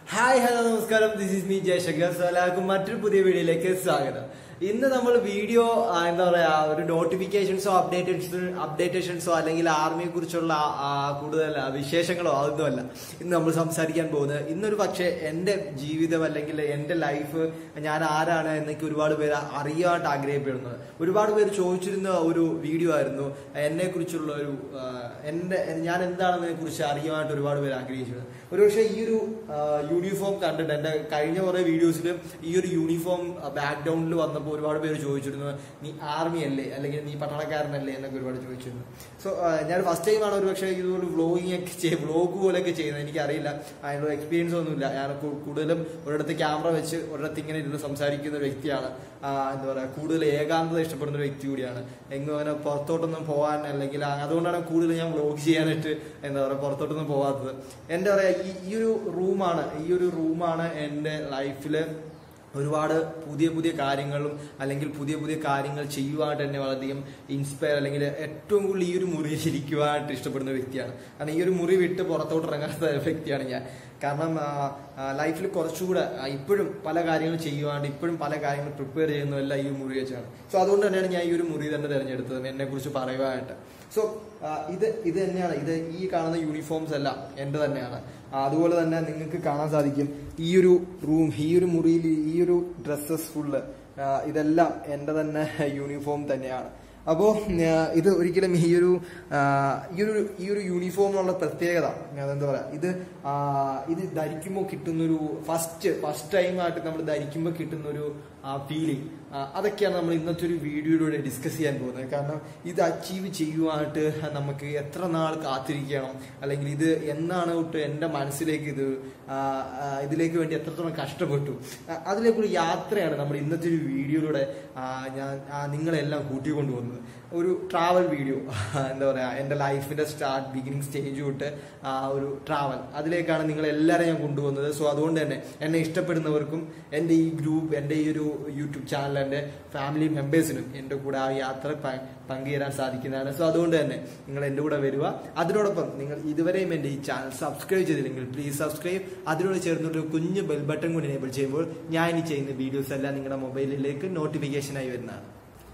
hi hello നമസ്കാരം this is me Jaishankar so എല്ലാവർക്കും മറ്റൊരു പുതിയ വീഡിയോയിലേക്ക് സ്വാഗതം ഇന്ന് നമ്മൾ വീഡിയോ ആ, എന്താ പറയാ ഒരു നോട്ടിഫിക്കേഷൻസോ അപ്ഡേറ്റേഷൻസോ അപ്ഡേറ്റേഷൻസോ അല്ലെങ്കിൽ ആർമിയെ കുറിച്ചുള്ള ആ, കൂടുതൽ ആ, വിശേഷങ്ങളോ അതൊന്നുമല്ല ഇന്ന് നമ്മൾ സംസാരിക്കാൻ പോകുന്നത് ഇന്നൊരു പക്ഷേ എൻ്റെ ജീവിതം അല്ലെങ്കിൽ എൻ്റെ ലൈഫ് ഞാൻ ആരാണ് എന്നൊക്കെ ഒരുപാട് പേര് അറിയാനായിട്ട് ആഗ്രഹപ്പെടുന്നത് ഒരുപാട് പേര് ചോദിച്ചിരുന്ന ഒരു വീഡിയോ ആയിരുന്നു എന്നെ കുറിച്ചുള്ള ഒരു ആ, എൻ്റെ ഞാൻ എന്താണെന്നതിനെ കുറിച്ച് അറിയാനായിട്ട് ഒരുപാട് പേര് ആഗ്രഹിച്ചിരുന്നത് ഒരുപക്ഷെ ഈ ഒരു യൂണിഫോം കണ്ടിട്ട് എൻ്റെ കഴിഞ്ഞ കുറെ വീഡിയോസിൽ ഈ ഒരു യൂണിഫോം ബാക്ക്ഗ്രൗണ്ടിൽ വന്നപ്പോൾ ഒരുപാട് പേര് ചോദിച്ചിരുന്നു നീ ആർമി അല്ലേ അല്ലെങ്കിൽ നീ പട്ടാളക്കാരനല്ലേ എന്നൊക്കെ ഒരുപാട് ചോദിച്ചിരുന്നു സോ ഞാൻ ഫസ്റ്റ് ടൈമാണ് ഒരുപക്ഷെ ഇതുപോലെ വ്ലോഗിങ് ഒക്കെ ചെയ്ത് വ്ലോഗ് പോലെയൊക്കെ ചെയ്യുന്നത് എനിക്കറിയില്ല അതിനുള്ള എക്സ്പീരിയൻസ് ഒന്നുമില്ല ഞാൻ കൂ- കൂടുതലും ഒരിടത്ത് ക്യാമറ വെച്ച് ഒരിടത്ത് ഇങ്ങനെ ഇരുന്ന് സംസാരിക്കുന്ന ഒരു വ്യക്തിയാണ് ആ, എന്താ പറയുക കൂടുതൽ ഏകാന്തത ഇഷ്ടപ്പെടുന്ന ഒരു വ്യക്തി കൂടിയാണ് എങ്ങും അങ്ങനെ പുറത്തോട്ടൊന്നും പോകാൻ അല്ലെങ്കിൽ ആ- അതുകൊണ്ടാണ് കൂടുതൽ ഞാൻ വ്ലോഗ് ചെയ്യാനായിട്ട് എന്താ പറയുക പുറത്തോട്ടൊന്നും പോകാത്തത് എന്താ പറയുക ഈ ഈ ഒരു റൂമാണ് ഈ ഒരു റൂമാണ് എൻ്റെ ലൈഫിൽ ഒരുപാട് പുതിയ പുതിയ കാര്യങ്ങളും അല്ലെങ്കിൽ പുതിയ പുതിയ കാര്യങ്ങൾ ചെയ്യുവാനായിട്ട് എന്നെ വളരെയധികം ഇൻസ്പയർ അല്ലെങ്കിൽ ഏറ്റവും കൂടുതൽ ഈ ഒരു മുറിയിൽ ഇരിക്കുവാനായിട്ട് ഇഷ്ടപ്പെടുന്ന വ്യക്തിയാണ് കാരണം ഈ ഒരു മുറി വിട്ട് പുറത്തോട്ട് ഇറങ്ങാത്ത വ്യക്തിയാണ് ഞാൻ കാരണം ലൈഫിൽ കുറച്ചുകൂടെ ആ, ഇപ്പോഴും പല കാര്യങ്ങൾ ചെയ്യുവാണ്ട് ഇപ്പോഴും പല കാര്യങ്ങൾ പ്രിപ്പയർ ചെയ്യുന്നതെല്ലാം ഈ ഒരു മുറി വെച്ചാണ് സോ അതുകൊണ്ട് തന്നെയാണ് ഞാൻ ഈ ഒരു മുറി തന്നെ തിരഞ്ഞെടുത്തത് എന്നെ കുറിച്ച് പറയുവാനായിട്ട് സോ ഇത് ഇത് തന്നെയാണ് ഇത് ഈ കാണുന്ന യൂണിഫോംസ് എല്ലാം എൻ്റെ തന്നെയാണ് ആ, അതുപോലെ തന്നെ നിങ്ങൾക്ക് കാണാൻ സാധിക്കും ഈ ഒരു റൂം ഈ ഒരു മുറിയിൽ ഈ ഒരു ഡ്രസ്സസ് ഫുള്ള് ഇതെല്ലാം എൻ്റെ തന്നെ യൂണിഫോം തന്നെയാണ് അപ്പോൾ ഇത് ഒരിക്കലും ഈ ഒരു ആ, ഈ ഒരു ഈ ഒരു യൂണിഫോമിനുള്ള പ്രത്യേകത അതെന്താ പറയാ ഇത് ആ, ഇത് ധരിക്കുമ്പോൾ കിട്ടുന്നൊരു ഫസ്റ്റ് ഫസ്റ്റ് ടൈമായിട്ട് നമ്മൾ ധരിക്കുമ്പോൾ കിട്ടുന്നൊരു ഫീലിംഗ് അതൊക്കെയാണ് നമ്മൾ ഇന്നത്തെ ഒരു വീഡിയോയിലൂടെ ഡിസ്കസ് ചെയ്യാൻ പോകുന്നത് കാരണം ഇത് അച്ചീവ് ചെയ്യുവാനായിട്ട് നമുക്ക് എത്ര നാൾ കാത്തിരിക്കണം അല്ലെങ്കിൽ ഇത് എന്നാണ് തൊട്ട് എൻ്റെ മനസ്സിലേക്ക് ഇത് ആ, ആ, ഇതിലേക്ക് വേണ്ടി എത്രത്തോളം കഷ്ടപ്പെട്ടു ആ, അതിലേക്കുള്ള യാത്രയാണ് നമ്മൾ ഇന്നത്തെ ഒരു വീഡിയോയിലൂടെ ആ, ഞാൻ ആ, നിങ്ങളെല്ലാം കൂട്ടിക്കൊണ്ടുപോകുന്നത് ഒരു ട്രാവൽ വീഡിയോ എന്താ പറയാ എൻ്റെ ലൈഫിന്റെ സ്റ്റാർട്ട് ബിഗിനിങ് സ്റ്റേജ് തൊട്ട് ആ ഒരു ട്രാവൽ അതിലേക്കാണ് നിങ്ങൾ എല്ലാവരെയും ഞാൻ കൊണ്ടുപോകുന്നത് സോ അതുകൊണ്ട് തന്നെ എന്നെ ഇഷ്ടപ്പെടുന്നവർക്കും എൻ്റെ ഈ ഗ്രൂപ്പ് എൻ്റെ ഈ ഒരു യൂട്യൂബ് ചാനൽ എൻ്റെ ഫാമിലി മെമ്പേഴ്സിനും എൻ്റെ കൂടെ ആ യാത്ര പ- പങ്കുചേരാൻ സാധിക്കുന്നതാണ് സോ അതുകൊണ്ട് തന്നെ നിങ്ങൾ എൻ്റെ കൂടെ വരിക അതിനോടൊപ്പം നിങ്ങൾ ഇതുവരെയും എൻ്റെ ഈ ചാനൽ സബ്സ്ക്രൈബ് ചെയ്തില്ലെങ്കിൽ പ്ലീസ് സബ്സ്ക്രൈബ് അതിനോട് ചേർന്നൊരു കുഞ്ഞ് ബെൽ ബട്ടൺ കൂടി എനേബിൾ ചെയ്യുമ്പോൾ ഞാൻ ഇനി ചെയ്യുന്ന വീഡിയോസ് എല്ലാം നിങ്ങളുടെ മൊബൈലിലേക്ക് നോട്ടിഫിക്കേഷനായി വരുന്നതാണ്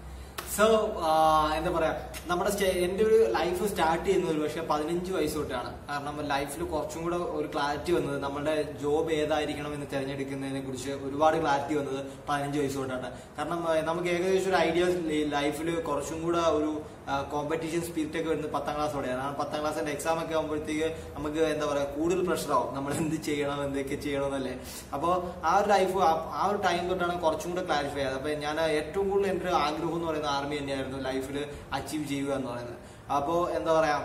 സോ എന്താ പറയാ നമ്മുടെ സ്റ്റേ- എന്റെ ഒരു ലൈഫ് സ്റ്റാർട്ട് ചെയ്യുന്നത് ഒരു പക്ഷെ പതിനഞ്ച് വയസ്സ് തൊട്ടാണ് കാരണം ലൈഫിൽ കുറച്ചും കൂടെ ഒരു ക്ലാരിറ്റി വന്നത് നമ്മുടെ ജോബ് ഏതായിരിക്കണം എന്ന് തിരഞ്ഞെടുക്കുന്നതിനെ കുറിച്ച് ഒരുപാട് ക്ലാരിറ്റി വന്നത് പതിനഞ്ച് വയസ്സ് തൊട്ടാണ് കാരണം ആ, നമുക്ക് ഏകദേശം ഒരു ഐഡിയ ലൈഫിൽ കുറച്ചും കൂടെ ഒരു കോമ്പറ്റീഷൻ സ്പിരിറ്റ് ഒക്കെ വരുന്നത് പത്താം ക്ലാസ്സോടെയാണ് ആ പത്താം ക്ലാസ്സിന്റെ എക്സാം ഒക്കെ ആകുമ്പോഴത്തേക്ക് നമുക്ക് എന്താ പറയാ കൂടുതൽ പ്രഷറാവും നമ്മൾ എന്ത് ചെയ്യണം എന്തൊക്കെ ചെയ്യണം എന്നല്ലേ അപ്പോൾ ആ ഒരു ലൈഫ് ആ ഒരു ടൈം തൊട്ടാണ് കുറച്ചും കൂടെ ക്ലാരിഫൈ ആയത് അപ്പൊ ഞാൻ ഏറ്റവും കൂടുതൽ എൻ്റെ ഒരു ആഗ്രഹം എന്ന് പറയുന്നത് ആർമി തന്നെയായിരുന്നു ലൈഫിൽ അച്ചീവ് ചെയ്യുക എന്ന് പറയുന്നത് അപ്പോൾ എന്താ പറയാ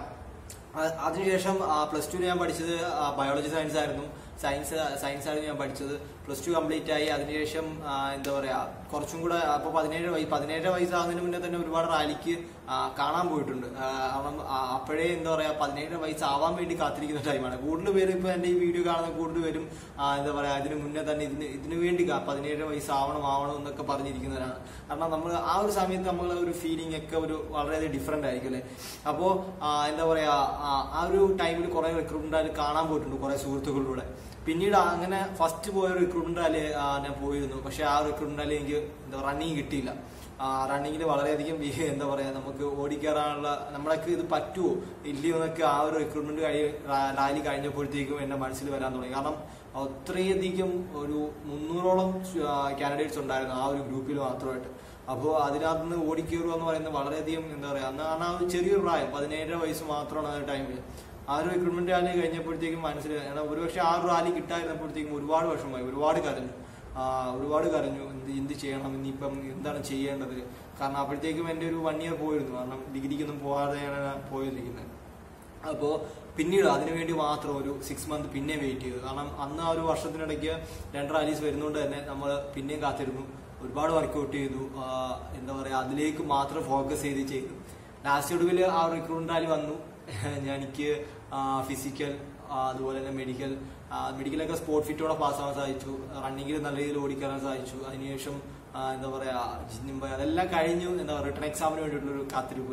അ- അതിനുശേഷം പ്ലസ് ടു ഞാൻ പഠിച്ചത് ബയോളജി സയൻസ് ആയിരുന്നു സയൻസ് സയൻസ് ആയിരുന്നു ഞാൻ പഠിച്ചത് പ്ലസ് ടു കംപ്ലീറ്റ് ആയി അതിനുശേഷം ആ, എന്താ പറയാ കുറച്ചും കൂടെ അപ്പോൾ പതിനേഴ് വയസ്സ് പതിനേഴ് വയസ്സാകുന്നതിന് മുന്നേ തന്നെ ഒരുപാട് റാലിക്ക് ആ, കാണാൻ പോയിട്ടുണ്ട് ആ, കാരണം ആ, അപ്പോഴേ എന്താ പറയാ പതിനേഴ് വയസ്സാവാൻ വേണ്ടി കാത്തിരിക്കുന്ന ടൈമാണ് കൂടുതൽ പേര് ഇപ്പൊ എന്റെ ഈ വീഡിയോ കാണുന്ന കൂടുതൽ പേരും ആ, എന്താ പറയാ ഇതിന് മുന്നേ തന്നെ ഇതിന് ഇതിനു വേണ്ടി കാ- പതിനേഴ് വയസ്സാവണം ആവണം എന്നൊക്കെ പറഞ്ഞിരിക്കുന്നവരാണ് കാരണം നമ്മൾ ആ ഒരു സമയത്ത് നമ്മൾ ഒരു ഫീലിംഗ് ഒക്കെ ഒരു വളരെയധികം ഡിഫറെന്റ് ആയിരിക്കും അല്ലെ അപ്പോ ആ, എന്താ പറയാ ആ, ആ ഒരു ടൈമിൽ കുറെ റിക്രൂട്ട്മെന്റ് റാലി കാണാൻ പോയിട്ടുണ്ട് കുറെ സുഹൃത്തുക്കളിലൂടെ പിന്നീട് അങ്ങനെ ഫസ്റ്റ് പോയ റിക്രൂട്ട്മെന്റ് റാലി ആ, ഞാൻ പോയിരുന്നു പക്ഷെ ആ റിക്രൂട്ട്മെന്റ് റാലി എനിക്ക് എന്താ റണ്ണിങ് കിട്ടിയില്ല റണ്ണിങ്ങിൽ വളരെയധികം ഈ എന്താ പറയാ നമുക്ക് ഓടിക്കയറാനുള്ള നമ്മളൊക്കെ ഇത് പറ്റുമോ ഇല്ലയോ എന്നൊക്കെ ആ ഒരു റിക്രൂട്ട്മെന്റ് കഴി റാലി കഴിഞ്ഞപ്പോഴത്തേക്കും എന്റെ മനസ്സിൽ വരാൻ തുടങ്ങി കാരണം അത്രയധികം ഒരു മുന്നൂറോളം കാൻഡിഡേറ്റ്സ് ഉണ്ടായിരുന്നു ആ ഒരു ഗ്രൂപ്പിൽ മാത്രമായിട്ട് അപ്പോൾ അതിനകത്ത് നിന്ന് ഓടിക്കയറുക എന്ന് പറയുന്നത് വളരെയധികം എന്താ പറയാ അന്ന് ആ ഒരു ചെറിയൊരു പ്രായം പതിനേഴര വയസ്സ് മാത്രമാണ് ആ ഒരു ടൈമിൽ ആ ഒരു റിക്രൂട്ട്മെന്റ് റാലി കഴിഞ്ഞപ്പോഴത്തേക്കും മനസ്സിലായി കാരണം ഒരുപക്ഷെ ആ ഒരു റാലി കിട്ടായിരുന്നപ്പോഴത്തേക്കും ഒരുപാട് വർഷമായി ഒരുപാട് കരഞ്ഞു ആ, ഒരുപാട് കരഞ്ഞു എന്ത് എന്ത് ചെയ്യണം ഇനിയിപ്പം എന്താണ് ചെയ്യേണ്ടത് കാരണം അപ്പോഴത്തേക്കും എൻ്റെ ഒരു വൺ ഇയർ പോയിരുന്നു കാരണം ഡിഗ്രിക്കൊന്നും പോകാതെയാണ് ഞാൻ പോയിരിക്കുന്നത് അപ്പോൾ പിന്നീട് അതിനുവേണ്ടി മാത്രം ഒരു സിക്സ് മന്ത് പിന്നെ വെയിറ്റ് ചെയ്തു കാരണം അന്ന് ആ ഒരു വർഷത്തിനിടയ്ക്ക് രണ്ട് റാലീസ് വരുന്നതുകൊണ്ട് തന്നെ നമ്മൾ പിന്നെയും കാത്തിരുന്നു ഒരുപാട് വർക്കൗട്ട് ചെയ്തു ആ, എന്താ പറയുക അതിലേക്ക് മാത്രം ഫോക്കസ് ചെയ്ത് ചെയ്തു ലാസ്റ്റ് ഒടുവിൽ ആ റിക്രൂട്ട്മെന്റ് റാലി വന്നു ഞാൻ എനിക്ക് ഫിസിക്കൽ അതുപോലെ തന്നെ മെഡിക്കൽ മെഡിക്കലൊക്കെ സ്പോർട്ട് ഫിറ്റോടെ പാസ്സാവാൻ സാധിച്ചു റണ്ണിങ്ങിൽ നല്ല രീതിയിൽ ഓടിക്കയറാൻ സാധിച്ചു അതിനുശേഷം ആ, എന്താ പറയാ ജിമ്മും അതെല്ലാം കഴിഞ്ഞു എന്താ പറയുക റിട്ടേൺ എക്സാമിന് വേണ്ടിയിട്ടുള്ള ഒരു കാത്തിരിപ്പ്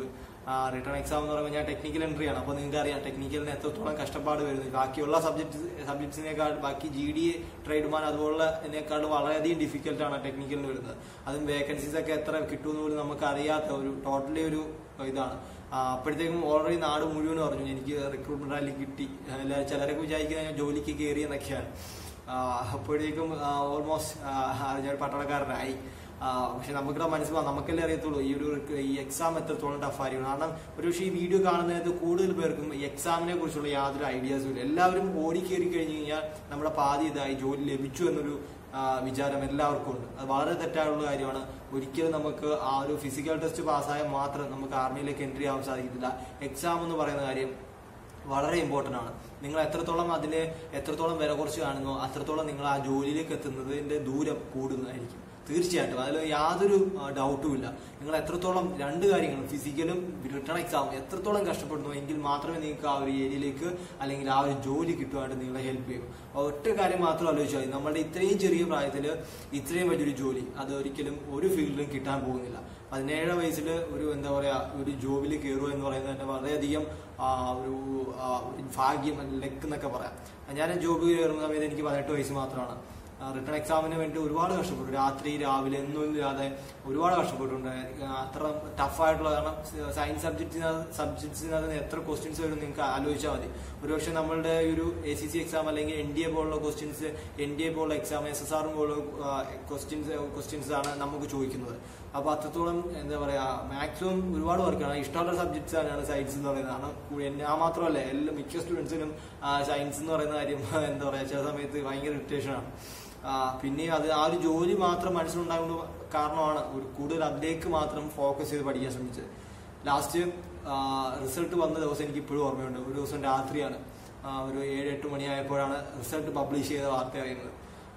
റിട്ടേൺ എക്സാം എന്ന് പറയുമ്പോൾ ഞാൻ ടെക്നിക്കൽ എൻട്രി ആണ് അപ്പോൾ നിങ്ങൾക്ക് അറിയാം ടെക്നിക്കലിന് എത്രത്തോളം കഷ്ടപ്പാട് വരുന്നു ബാക്കിയുള്ള സബ്ജക്ട് സബ്ജക്ട്സിനേക്കാൾ ബാക്കി ജി ഡി ട്രേഡ്മാൻ അതുപോലുള്ളതിനേക്കാൾ വളരെയധികം ഡിഫിക്കൽട്ടാണ് ടെക്നിക്കലിന് വരുന്നത് അതും വേക്കൻസീസ് ഒക്കെ എത്ര കിട്ടുമെന്ന് പോലും നമുക്ക് അറിയാത്ത ഒരു ടോട്ടലി ഒരു ഇതാണ് ആ, അപ്പോഴത്തേക്കും ഓൾറെഡി നാട് മുഴുവൻ പറഞ്ഞു എനിക്ക് റിക്രൂട്ട്മെന്റ് റാലി കിട്ടി അല്ല ചിലരൊക്കെ വിചാരിക്കുന്നത് ഞാൻ ജോലിക്ക് കയറി എന്നൊക്കെയാണ് ആ, അപ്പോഴേക്കും ഓൾമോസ്റ്റ് ഞാൻ പട്ടാളക്കാരനായി ആ, പക്ഷെ നമുക്കിടെ മനസ്സിലാവും നമുക്കല്ലേ അറിയത്തുള്ളൂ ഈ ഒരു റിക്ര- ഈ എക്സാം എത്രത്തോളം ടഫായിരിക്കും കാരണം ഒരു പക്ഷേ ഈ വീഡിയോ കാണുന്നതിന് കൂടുതൽ പേർക്കും ഈ എക്സാമിനെ കുറിച്ചുള്ള യാതൊരു ഐഡിയാസും ഇല്ല എല്ലാവരും ഓടി കയറി കഴിഞ്ഞ് കഴിഞ്ഞാൽ നമ്മുടെ പാതി ഇതായി ജോലി ലഭിച്ചു എന്നൊരു ആ, വിചാരം എല്ലാവർക്കും ഉണ്ട് അത് വളരെ തെറ്റായുള്ള കാര്യമാണ് ഒരിക്കലും നമുക്ക് ആ ഒരു ഫിസിക്കൽ ടെസ്റ്റ് പാസ്സായാൽ മാത്രം നമുക്ക് ആർമിയിലേക്ക് എൻട്രി ആവാൻ സാധിക്കത്തില്ല എക്സാം എന്ന് പറയുന്ന കാര്യം വളരെ ഇമ്പോർട്ടന്റ് ആണ് നിങ്ങൾ എത്രത്തോളം അതിന് എത്രത്തോളം വില കുറച്ച് കാണുന്നോ അത്രത്തോളം നിങ്ങൾ ആ ജോലിയിലേക്ക് എത്തുന്നതിന്റെ ദൂരം കൂടുന്നതായിരിക്കും തീർച്ചയായിട്ടും അതിൽ യാതൊരു ഡൗട്ടും ഇല്ല നിങ്ങൾ എത്രത്തോളം രണ്ട് കാര്യങ്ങളും ഫിസിക്കലും റിട്ടേൺ എക്സാം എത്രത്തോളം കഷ്ടപ്പെടുന്നു എങ്കിൽ മാത്രമേ നിങ്ങൾക്ക് ആ ഒരു ഏരിയയിലേക്ക് അല്ലെങ്കിൽ ആ ഒരു ജോലി കിട്ടുവാനായിട്ട് നിങ്ങളെ ഹെൽപ്പ് ചെയ്യും അപ്പോൾ ഒറ്റ കാര്യം മാത്രം ആലോചിച്ചാൽ മതി നമ്മളുടെ ഇത്രയും ചെറിയ പ്രായത്തിൽ ഇത്രയും വലിയൊരു ജോലി അത് ഒരിക്കലും ഒരു ഫീൽഡിലും കിട്ടാൻ പോകുന്നില്ല പതിനേഴാം വയസ്സിൽ ഒരു എന്താ പറയാ ഒരു ജോബിൽ കയറുക എന്ന് പറയുന്നത് തന്നെ വളരെയധികം ആ, ഒരു ആ, ഭാഗ്യം ലെക്ക് എന്നൊക്കെ പറയാം ഞാൻ ജോബിൽ കയറുന്ന സമയത്ത് എനിക്ക് പതിനെട്ട് വയസ്സ് മാത്രമാണ് റിട്ടേൺ എക്സാമിന് വേണ്ടി ഒരുപാട് കഷ്ടപ്പെട്ടു രാത്രി രാവിലെ ഒന്നും ഇല്ലാതെ ഒരുപാട് കഷ്ടപ്പെട്ടിട്ടുണ്ട് ആ, അത്ര ടഫായിട്ടുള്ള കാരണം സയൻസ് സബ്ജക്റ്റിനകത്ത് സബ്ജക്ട്സിനകത്ത് എത്ര ക്വസ്റ്റ്യൻസ് വരും നിങ്ങൾക്ക് ആലോചിച്ചാൽ മതി ഒരുപക്ഷെ നമ്മളുടെ ഈ ഒരു എ സി സി എക്സാം അല്ലെങ്കിൽ എൻ ഡി എ പോലുള്ള ക്വസ്റ്റ്യൻസ് എൻ ഡി എ പോലുള്ള എക്സാം എസ് എസ് ആറും പോലുള്ള ക്വസ്റ്റ്യൻസ് ക്വസ്റ്റ്യൻസ് ആണ് നമുക്ക് ചോദിക്കുന്നത് അപ്പൊ അത്രത്തോളം എന്താ പറയാ മാക്സിമം ഒരുപാട് വർക്കാണ് ഇഷ്ടമുള്ള സബ്ജക്ട്സ് ആണ് സയൻസ് എന്ന് പറയുന്നത് കാരണം കു- ഞാൻ മാത്രമല്ല എല്ലാ മിക്ക സ്റ്റുഡൻസിനും സയൻസ് എന്ന് പറയുന്ന കാര്യം എന്താ പറയാ ചില സമയത്ത് ഭയങ്കര ഇറിറ്റേഷൻ ആണ് ആ, പിന്നെ അത് ആ ഒരു ജോലി മാത്രം മനസ്സിലുണ്ടാകുന്ന കാരണമാണ് ഒരു കൂടുതൽ അതിലേക്ക് മാത്രം ഫോക്കസ് ചെയ്ത് പഠിക്കാൻ ശ്രമിച്ചത് ലാസ്റ്റ് റിസൾട്ട് വന്ന ദിവസം എനിക്ക് ഇപ്പോഴും ഓർമ്മയുണ്ട് ഒരു ദിവസം രാത്രിയാണ് ആ, ഒരു ഏഴ് എട്ട് മണിയായപ്പോഴാണ് റിസൾട്ട് പബ്ലിഷ് ചെയ്ത വാർത്ത അറിയുന്നത്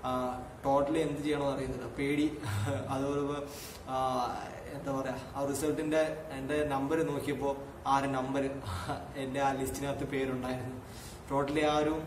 ടോട്ടലി എന്ത് ചെയ്യണമെന്ന് അറിയുന്നില്ല പേടി അതുപോലെ ആ, എന്താ പറയാ ആ റിസൾട്ടിന്റെ എന്റെ നമ്പർ നോക്കിയപ്പോൾ ആ ഒരു നമ്പർ എന്റെ ആ ലിസ്റ്റിനകത്ത് പേരുണ്ടായിരുന്നു ടോട്ടലി ആ ഒരു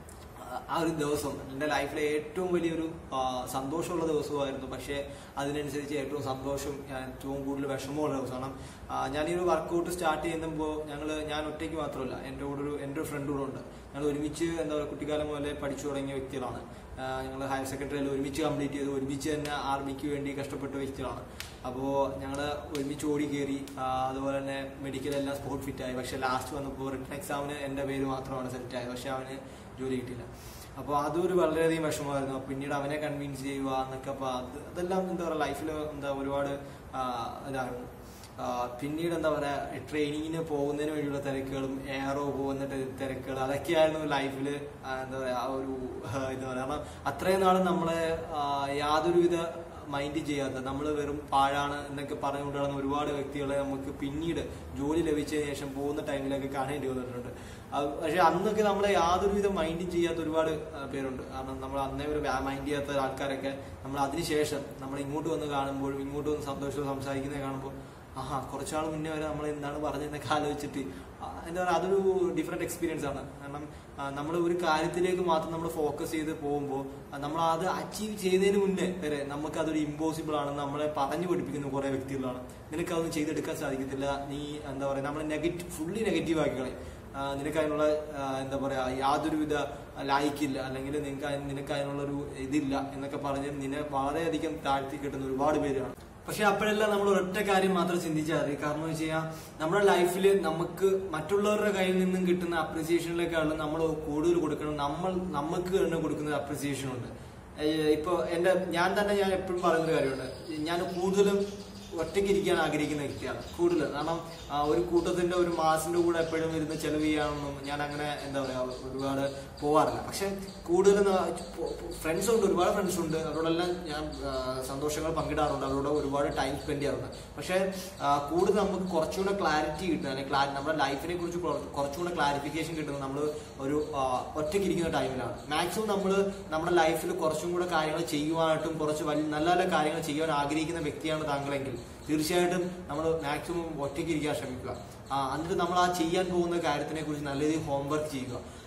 ആ ഒരു ദിവസം എൻ്റെ ലൈഫിലെ ഏറ്റവും വലിയൊരു ആ, സന്തോഷമുള്ള ദിവസമായിരുന്നു പക്ഷേ അതിനനുസരിച്ച് ഏറ്റവും സന്തോഷം ഞാൻ ഏറ്റവും കൂടുതൽ വിഷമമുള്ള ദിവസം കാരണം ആ, ഞാൻ ഈ ഒരു വർക്കൗട്ട് സ്റ്റാർട്ട് ചെയ്യുമ്പോൾ ഞങ്ങൾ ഞാൻ ഒറ്റയ്ക്ക് മാത്രമല്ല എൻ്റെ കൂടെ ഒരു എൻ്റെ ഒരു ഫ്രണ്ട് കൂടെ ഉണ്ട് ഞങ്ങൾ ഒരുമിച്ച് എന്താ പറയുക കുട്ടിക്കാലം മുതലേ പഠിച്ചു തുടങ്ങിയ വ്യക്തികളാണ് ഞങ്ങൾ ഹയർ സെക്കൻഡറിയിൽ ഒരുമിച്ച് കംപ്ലീറ്റ് ചെയ്ത് ഒരുമിച്ച് തന്നെ ആർമിക്ക് വേണ്ടി കഷ്ടപ്പെട്ട വ്യക്തികളാണ് അപ്പോൾ ഞങ്ങൾ ഒരുമിച്ച് ഓടി കയറി ആ, അതുപോലെ തന്നെ മെഡിക്കൽ എല്ലാം സ്പോട്ട് ഫിറ്റ് ആയി പക്ഷേ ലാസ്റ്റ് വന്നപ്പോൾ റിട്ടേൺ എക്സാമിന് എൻ്റെ പേര് മാത്രമാണ് സെലക്ട് ആയത് പക്ഷേ അവന് ജോലി കിട്ടിയില്ല അപ്പോൾ അതൊരു വളരെയധികം വിഷമമായിരുന്നു അപ്പൊ പിന്നീട് അവനെ കൺവിൻസ് ചെയ്യുക എന്നൊക്കെ അപ്പോൾ അത് അതെല്ലാം എന്താ പറയുക ലൈഫിൽ എന്താ ഒരുപാട് ആ, ഇതായിരുന്നു ആ, പിന്നീട് എന്താ പറയാ ട്രെയിനിങ്ങിന് പോകുന്നതിന് വേണ്ടിയുള്ള തിരക്കുകളും എയറോ പോകുന്ന ടെ- തിരക്കുകൾ അതൊക്കെയായിരുന്നു ലൈഫിൽ എന്താ പറയാ ആ ഒരു ആ, എന്താ പറയാ കാരണം അത്രയും നാളും നമ്മളെ ആ, യാതൊരുവിധ മൈൻഡ് ചെയ്യാത്ത നമ്മൾ വെറും പാഴാണ് എന്നൊക്കെ പറഞ്ഞുകൊണ്ട് നടന്ന ഒരുപാട് വ്യക്തികളെ നമുക്ക് പിന്നീട് ജോലി ലഭിച്ചതിന് ശേഷം പോകുന്ന ടൈമിലൊക്കെ കാണേണ്ടി വന്നിട്ടുണ്ട് അത് പക്ഷെ അന്നൊക്കെ നമ്മളെ യാതൊരുവിധ മൈൻഡും ചെയ്യാത്ത ഒരുപാട് ആ, പേരുണ്ട് കാരണം നമ്മൾ അന്നേ ഒരു മൈൻഡ് ചെയ്യാത്ത ആൾക്കാരൊക്കെ നമ്മൾ അതിനുശേഷം നമ്മൾ ഇങ്ങോട്ട് വന്ന് കാണുമ്പോഴും ഇങ്ങോട്ട് വന്ന് സന്തോഷവും സംസാരിക്കുന്നത് കാണുമ്പോൾ ആഹാ കുറച്ചാൾ മുന്നേ വരെ നമ്മൾ എന്താണ് പറഞ്ഞതെന്നൊക്കെ ആലോചിച്ചിട്ട് ആ, എന്താ പറയുക അതൊരു ഡിഫറെന്റ് എക്സ്പീരിയൻസ് ആണ് കാരണം നമ്മൾ ഒരു കാര്യത്തിലേക്ക് മാത്രം നമ്മൾ ഫോക്കസ് ചെയ്ത് പോകുമ്പോൾ നമ്മൾ അത് അച്ചീവ് ചെയ്തതിന് മുന്നേ വരെ നമുക്ക് അതൊരു ഇമ്പോസിബിൾ ആണെന്ന് നമ്മളെ പറഞ്ഞു പഠിപ്പിക്കുന്ന കുറെ വ്യക്തികളാണ് നിനക്ക് അതൊന്നും ചെയ്തെടുക്കാൻ സാധിക്കത്തില്ല നീ എന്താ പറയുക നമ്മളെ നെഗറ്റീവ് ഫുള്ളി നെഗറ്റീവ് ആക്കി കളയും ആ, നിനക്ക് അതിനുള്ള ആ, എന്താ പറയാ യാതൊരുവിധ ലായിക്കില്ല അല്ലെങ്കിൽ നിനക്ക് അതിന് നിനക്ക് അതിനുള്ള ഒരു ഇതില്ല എന്നൊക്കെ പറഞ്ഞ് നിന്നെ വളരെയധികം താഴ്ത്തി കിട്ടുന്ന ഒരുപാട് പേരാണ് പക്ഷെ അപ്പോഴെല്ലാം നമ്മൾ ഒരൊറ്റ കാര്യം മാത്രം ചിന്തിച്ചാൽ മതി കാരണം എന്ന് വെച്ച് കഴിഞ്ഞാൽ നമ്മുടെ ലൈഫിൽ നമുക്ക് മറ്റുള്ളവരുടെ കയ്യിൽ നിന്നും കിട്ടുന്ന അപ്രിസിയേഷനിലേക്കാളും നമ്മൾ കൂടുതൽ കൊടുക്കണം നമ്മൾ നമുക്ക് തന്നെ കൊടുക്കുന്ന അപ്രിസിയേഷൻ ഉണ്ട് ഏഹ് ഇപ്പൊ എന്റെ ഞാൻ തന്നെ ഞാൻ എപ്പോഴും പറയുന്നൊരു കാര്യമുണ്ട് ഞാൻ കൂടുതലും ഒറ്റയ്ക്ക് ഇരിക്കാൻ ആഗ്രഹിക്കുന്ന വ്യക്തിയാണ് കൂടുതൽ കാരണം ആ, ഒരു കൂട്ടത്തിന്റെ ഒരു മാസിന്റെ കൂടെ എപ്പോഴും ഇരുന്ന് ചെലവ് ചെയ്യാനൊന്നും ഞാൻ അങ്ങനെ എന്താ പറയാ ഒരുപാട് പോവാറില്ല പക്ഷെ കൂടുതൽ ഫ്രണ്ട്സ് ഉണ്ട് ഒരുപാട് ഫ്രണ്ട്സ് ഉണ്ട് അവരോടെല്ലാം ഞാൻ ആ, സന്തോഷങ്ങൾ പങ്കിടാറുണ്ട് അവരോട് ഒരുപാട് ടൈം സ്പെൻഡ് ചെയ്യാറുണ്ട് പക്ഷെ ആ, കൂടുതൽ നമുക്ക് കുറച്ചുകൂടെ ക്ലാരിറ്റി കിട്ടുക അല്ലെങ്കിൽ ക്ലാ- നമ്മുടെ ലൈഫിനെ കുറിച്ച് കുറ- കുറച്ചുകൂടെ ക്ലാരിഫിക്കേഷൻ കിട്ടുന്നത് നമ്മൾ ഒരു ആ, ഒറ്റയ്ക്ക് ഇരിക്കുന്ന ടൈമിലാണ് മാക്സിമം നമ്മൾ നമ്മുടെ ലൈഫിൽ കുറച്ചും കൂടെ കാര്യങ്ങൾ ചെയ്യുവാനായിട്ടും കുറച്ച് വലിയ നല്ല നല്ല കാര്യങ്ങൾ ചെയ്യാൻ ആഗ്രഹിക്കുന്ന വ്യക്തിയാണ് താങ്കളെങ്കിൽ തീർച്ചയായിട്ടും നമ്മൾ മാക്സിമം ഒറ്റയ്ക്ക് ഇരിക്കാൻ ശ്രമിക്കുക ആ, എന്നിട്ട് നമ്മൾ ആ ചെയ്യാൻ പോകുന്ന കാര്യത്തിനെ കുറിച്ച് നല്ല രീതിയിൽ ഹോംവർക്ക് ചെയ്യുക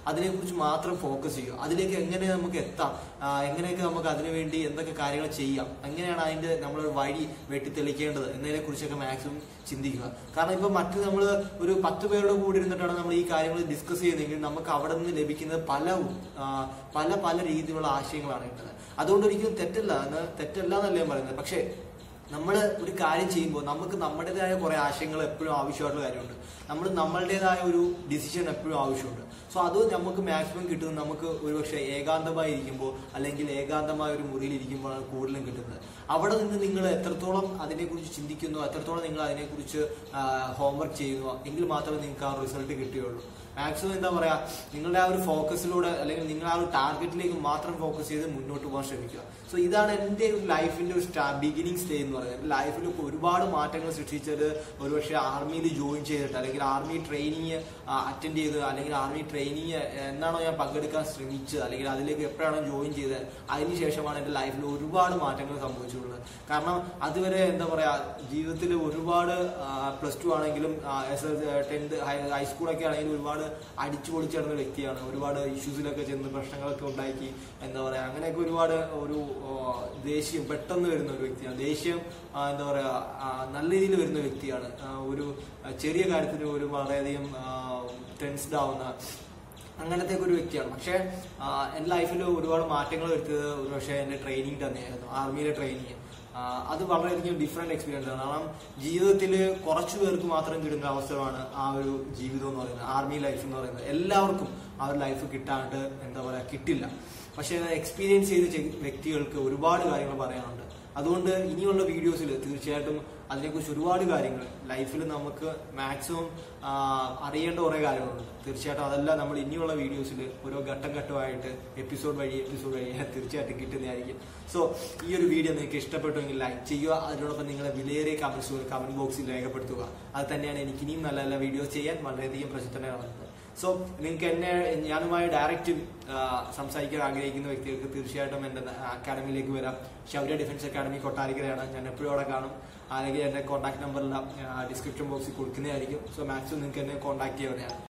അതിനെക്കുറിച്ച് മാത്രം ഫോക്കസ് ചെയ്യുക അതിലേക്ക് എങ്ങനെ നമുക്ക് എത്താം ആ, എങ്ങനെയൊക്കെ നമുക്ക് അതിനുവേണ്ടി എന്തൊക്കെ കാര്യങ്ങൾ ചെയ്യാം എങ്ങനെയാണ് അതിന്റെ നമ്മളൊരു വഴി വെട്ടിത്തെളിക്കേണ്ടത് എന്നതിനെ കുറിച്ചൊക്കെ മാക്സിമം ചിന്തിക്കുക കാരണം ഇപ്പൊ മറ്റ് നമ്മൾ ഒരു പത്ത് പേരുടെ കൂടി ഇരുന്നിട്ടാണ് നമ്മൾ ഈ കാര്യങ്ങൾ ഡിസ്കസ് ചെയ്യുന്നതെങ്കിൽ നമുക്ക് അവിടെ നിന്ന് ലഭിക്കുന്നത് പല ആ, പല പല രീതിയിലുള്ള ആശയങ്ങളാണ് കിട്ടുന്നത് അതുകൊണ്ട് ഒരിക്കലും തെറ്റല്ല എന്ന് തെറ്റല്ല എന്നല്ല ഞാൻ പറയുന്നത് പക്ഷേ നമ്മൾ ഒരു കാര്യം ചെയ്യുമ്പോൾ നമുക്ക് നമ്മുടേതായ കുറെ ആശയങ്ങൾ എപ്പോഴും ആവശ്യമായിട്ടുള്ള കാര്യമുണ്ട് നമ്മൾ നമ്മളുടേതായ ഒരു ഡിസിഷൻ എപ്പോഴും ആവശ്യമുണ്ട് സോ അത് നമുക്ക് മാക്സിമം കിട്ടുന്നത് നമുക്ക് ഒരുപക്ഷെ ഏകാന്തമായി ഇരിക്കുമ്പോൾ അല്ലെങ്കിൽ ഏകാന്തമായ ഒരു മുറിയിൽ ഇരിക്കുമ്പോഴാണ് കൂടുതലും കിട്ടുന്നത് അവിടെ നിന്ന് നിങ്ങൾ എത്രത്തോളം അതിനെക്കുറിച്ച് ചിന്തിക്കുന്നു എത്രത്തോളം നിങ്ങൾ അതിനെക്കുറിച്ച് ഹോംവർക്ക് ചെയ്യുന്നു എങ്കിൽ മാത്രമേ നിങ്ങൾക്ക് ആ റിസൾട്ട് കിട്ടുകയുള്ളൂ മാക്സിമം എന്താ പറയാ നിങ്ങളുടെ ആ ഒരു ഫോക്കസിലൂടെ അല്ലെങ്കിൽ നിങ്ങൾ ആ ഒരു ടാർഗറ്റിലേക്ക് മാത്രം ഫോക്കസ് ചെയ്ത് മുന്നോട്ട് പോകാൻ ശ്രമിക്കുക സോ ഇതാണ് എൻ്റെ ഒരു ലൈഫിന്റെ ഒരു സ്റ്റാ ബിഗിനിങ് സ്റ്റേ എന്ന് പറയുന്നത് ലൈഫിൽ ഒരുപാട് മാറ്റങ്ങൾ സൃഷ്ടിച്ചത് ഒരുപക്ഷെ ആർമിയിൽ ജോയിൻ ചെയ്തിട്ട് അല്ലെങ്കിൽ ആർമി ട്രെയിനിങ് അറ്റൻഡ് ചെയ്ത് അല്ലെങ്കിൽ ആർമി ട്രെയിനിങ് എന്നാണോ ഞാൻ പങ്കെടുക്കാൻ ശ്രമിച്ചത് അല്ലെങ്കിൽ അതിലേക്ക് എപ്പോഴാണോ ജോയിൻ ചെയ്തത് അതിനുശേഷമാണ് എൻ്റെ ലൈഫിൽ ഒരുപാട് മാറ്റങ്ങൾ സംഭവിച്ചിട്ടുള്ളത് കാരണം അതുവരെ എന്താ പറയാ ജീവിതത്തിൽ ഒരുപാട് പ്ലസ് ടു ആണെങ്കിലും എസ് എസ് ടെൻത്ത് ഹൈസ്കൂളൊക്കെ ആണെങ്കിലും ഒരുപാട് അടിച്ചു പൊളിച്ചു നടന്ന വ്യക്തിയാണ് ഒരുപാട് ഇഷ്യൂസിലൊക്കെ ചെന്ന് പ്രശ്നങ്ങളൊക്കെ ഉണ്ടാക്കി എന്താ പറയാ അങ്ങനെയൊക്കെ ഒരുപാട് ഒരു ആ, ദേഷ്യം പെട്ടെന്ന് വരുന്ന ഒരു വ്യക്തിയാണ് ദേഷ്യം ആ, എന്താ പറയാ ആ, നല്ല രീതിയിൽ വരുന്ന വ്യക്തിയാണ് ആ, ഒരു ആ, ചെറിയ കാര്യത്തിന് ഒരു വളരെയധികം ടെൻസ്ഡ് ആവുന്ന അങ്ങനത്തെ ഒരു വ്യക്തിയാണ് പക്ഷേ ആ, എൻ്റെ ലൈഫിൽ ഒരുപാട് മാറ്റങ്ങൾ വരുത്തിയത് ഒരു പക്ഷേ എൻ്റെ ട്രെയിനിങ് തന്നെയായിരുന്നു ആർമിയിലെ ട്രെയിനിങ് അത് വളരെയധികം ഡിഫറെന്റ് എക്സ്പീരിയൻസ് ആണ് കാരണം ജീവിതത്തിൽ കുറച്ചു പേർക്ക് മാത്രം കിട്ടുന്ന അവസരമാണ് ആ ഒരു ജീവിതം എന്ന് പറയുന്നത് ആർമി ലൈഫ് എന്ന് പറയുന്നത് എല്ലാവർക്കും ആ ഒരു ലൈഫ് കിട്ടാണ്ട് എന്താ പറയാ കിട്ടില്ല പക്ഷേ എക്സ്പീരിയൻസ് ചെയ്ത ചെ- വ്യക്തികൾക്ക് ഒരുപാട് കാര്യങ്ങൾ പറയാനുണ്ട് അതുകൊണ്ട് ഇനിയുള്ള വീഡിയോസിൽ തീർച്ചയായിട്ടും അതിനെക്കുറിച്ച് ഒരുപാട് കാര്യങ്ങൾ ലൈഫിൽ നമുക്ക് മാക്സിമം അറിയേണ്ട കുറേ കാര്യങ്ങളുണ്ട് തീർച്ചയായിട്ടും അതെല്ലാം നമ്മൾ ഇനിയുള്ള വീഡിയോസിൽ ഓരോ ഘട്ടം ഘട്ടമായിട്ട് എപ്പിസോഡ് വഴി എപ്പിസോഡ് വഴി തീർച്ചയായിട്ടും കിട്ടുന്നതായിരിക്കും സോ ഈ ഒരു വീഡിയോ നിങ്ങൾക്ക് ഇഷ്ടപ്പെട്ടുവെങ്കിൽ ലൈക്ക് ചെയ്യുക അതിനോടൊപ്പം നിങ്ങളെ വിലയേറിയ കമന്റ്സ് കമന്റ് ബോക്സിൽ രേഖപ്പെടുത്തുക അത് തന്നെയാണ് എനിക്ക് ഇനിയും നല്ല നല്ല വീഡിയോസ് ചെയ്യാൻ വളരെയധികം പ്രചോദനമാകുന്നത് സോ നിങ്ങൾക്ക് എന്നെ ഞാനുമായി ഡയറക്റ്റ് സംസാരിക്കാൻ ആഗ്രഹിക്കുന്ന വ്യക്തികൾക്ക് തീർച്ചയായിട്ടും എൻ്റെ അക്കാഡമിയിലേക്ക് വരാം ശൗര്യ ഡിഫൻസ് അക്കാഡമി കൊട്ടാരിക്കരയാണ് ഞാൻ എപ്പോഴും അവിടെ കാണും അല്ലെങ്കിൽ എൻ്റെ കോൺടാക്ട് നമ്പറെല്ലാം ഡിസ്ക്രിപ്ഷൻ ബോക്സിൽ കൊടുക്കുന്നതായിരിക്കും സോ മാക്സിമം നിങ്ങൾക്ക് എന്നെ കോൺടാക്ട് ചെയ്യാവുന്നതാണ്